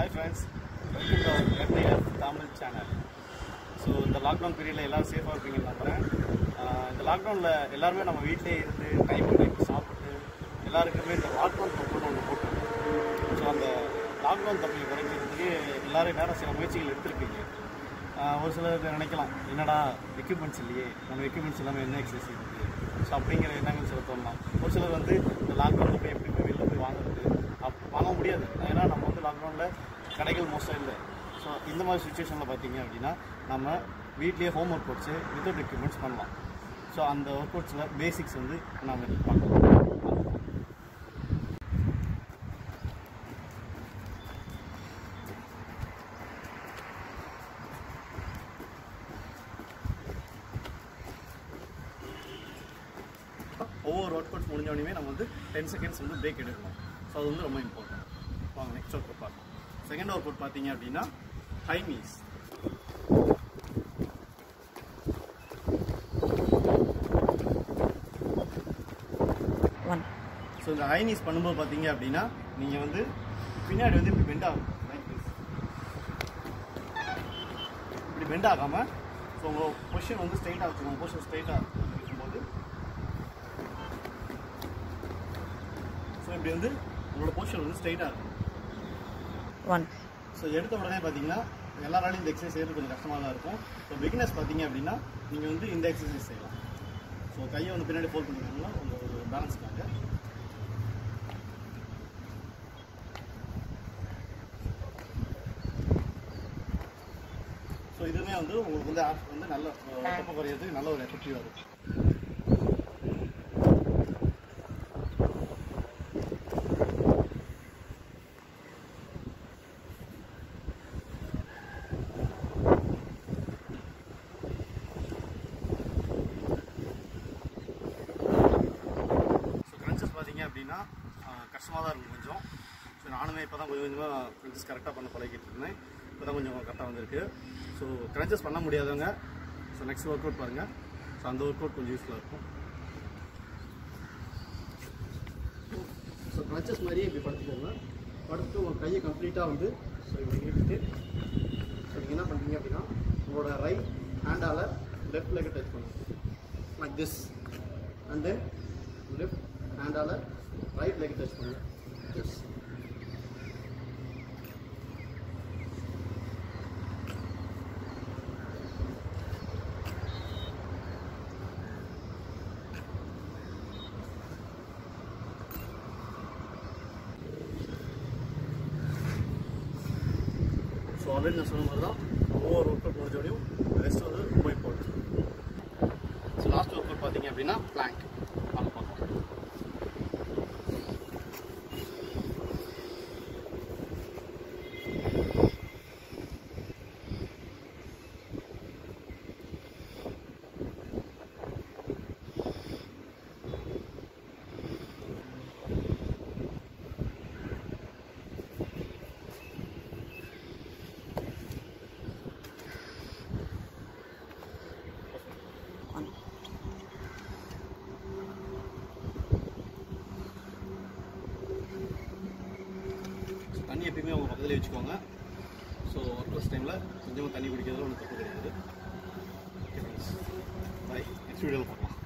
Hi friends welcome to our FTF Tamil channel so இந்த lockdown பீரியடில் எல்லோரும் சேஃபாக இருப்பீங்கன்னு நம்புகிறேன் ஆஹ் இந்த லாக்டவுனில் எல்லாருமே நம்ம வீட்டிலே இருந்து டைம் டைம் சாப்பிட்டு எல்லாருக்குமே இந்த லாக்டவுன் தொப்புன்னு ஒன்று போட்டுருக்கோம் ஸோ அந்த லாக்டவுன் தொப்பையை குறைக்கிறதுக்கு எல்லாரும் நேரம் சில முயற்சிகள் எடுத்திருப்பீங்க ஆஹ் ஒரு சிலர் நினைக்கலாம் என்னடா எக்யூப்மெண்ட்ஸ் இல்லையே நம்ம எக்யூப்மெண்ட்ஸ் இல்லாமல் என்ன எக்ஸசைஸ் இருக்குது ஸோ அப்படிங்கிற எண்ணங்கள் சில தோணலாம் ஒரு சிலர் வந்து இந்த லாக்டவுனில் போய் எப்படி போய் வெளில போய் வாங்குறது அப் வாங்க முடியாது ஏன்னா நம்ம வந்து லாக்டவுனில் கடைகள் மோஸ்ட்டாக இல்லை ஸோ இந்த மாதிரி சுச்சுவேஷனில் பார்த்தீங்க அப்படின்னா நம்ம வீட்லேயே home workouts without equipments பண்ணலாம் ஸோ அந்த ஒர்க் அவுட்ஸில் பேசிக்ஸ் வந்து நம்ம இன்னைக்கு பார்க்கலாம் ஒவ்வொரு ஒர்க் அவுட் முடிஞ்ச உடனே நம்ம வந்து டென் செகண்ட்ஸ் வந்து பிரேக் எடுக்கணும் ஸோ அது வந்து ரொம்ப இம்பார்ட்டன்ட் வாங்க நெக்ஸ்ட் ஒர்க் அவுட் பார்க்கலாம் செகண்ட் ஒர்க் அவுட் பார்த்தீங்க அப்படின்னா ஹை நீஸ் ஒன் ஸோ இந்த ஹை நீஸ் பண்ணும்போது பார்த்தீங்க அப்படின்னா நீங்கள் வந்து பின்னாடி வந்து இப்படி பெண்ட் ஆகும் like this. இப்படி பெண்ட் ஆகாமல் ஸோ உங்கள் பொசிஷன் வந்து ஸ்ட்ரைட்டாக வச்சுக்கோங்க பொசிஷன் ஸ்ட்ரைட்டாக இருக்கும்போது ஸோ இப்படி வந்து உங்களோட பொசிஷன் வந்து ஸ்ட்ரைட்டாக இருக்கும் ஒன் ஸோ எடுத்த உடனே பார்த்தீங்கன்னா எல்லாராலையும் இந்த எக்ஸசைஸ் செய்யறது கொஞ்சம் கஷ்டமாக தான் இருக்கும் ஸோ பிகினர்ஸ் பார்த்தீங்க அப்படின்னா நீங்கள் வந்து இந்த எக்ஸசைஸ் செய்யலாம் ஸோ கையை வந்து பின்னாடி ஃபோல்ட் பண்ணிக்கோங்கன்னா உங்கள் ஒரு பேலன்ஸ்க்காக ஸோ இதுவுமே வந்து உங்களுக்கு வந்து ஆப் வந்து நல்ல தொப்பை குறையிறதுக்கு நல்ல ஒரு எஃபெக்டிவாக இருக்கும் ஸோ கிரன்ச்சஸ் பார்த்தீங்க அப்படின்னா கஷ்டமாக தான் இருக்கும் கொஞ்சம் ஸோ நானுமே இப்போ தான் கொஞ்சம் கொஞ்சமாக கிரன்ச்சஸ் கரெக்டாக பண்ண பழகிட்டு இருந்தேன் இப்போ தான் கொஞ்சம் கரெக்டாக வந்திருக்கு ஸோ கிரன்ச்சஸ் பண்ண முடியாதவங்க ஸோ நெக்ஸ்ட் ஒர்க் அவுட் பாருங்கள் ஸோ அந்த ஒர்க் அவுட் கொஞ்சம் யூஸ்ஃபுல்லாக இருக்கும் ஸோ கிரன்ச்சஸ் மாதிரியே இப்படி படுத்துக்கோங்க படுத்து உங்கள் கையை கம்ப்ளீட்டாக வந்து ஸோ இப்படி இழுத்துட்டு ஸோ நீங்கள் என்ன பண்ணுறீங்க அப்படின்னா உங்களோட ரைட் ஹேண்டால் லெஃப்ட் லெக்கை டச் பண்ணுங்க like this and then left ஹேண்டால் ரைட் லெக் டச் பண்ணுங்க எஸ் ஸோ ஆல்ரெடி நான் சொன்ன மாதிரி தான் ஒவ்வொரு ஒர்க் அவுட் முடிஞ்சோடையும் ரெஸ்ட் வந்து ரொம்ப important so last workout பார்த்தீங்க அப்படின்னா பிளாங்க் வாங்க பார்க்கலாம் ஒன் ஸோ தண்ணி எப்பயுமே உங்கள் பக்கத்துலேயே வச்சுக்கோங்க ஸோ ஒர்க் அவுட்ஸ் டைமில் கொஞ்சமாக தண்ணி குடிக்கிறதுல ஒன்றும் தப்பு கிடையாது ஓகே ஃப்ரெண்ட்ஸ் பாய் நெக்ஸ்ட் வீடியோவில் பார்க்கலாம்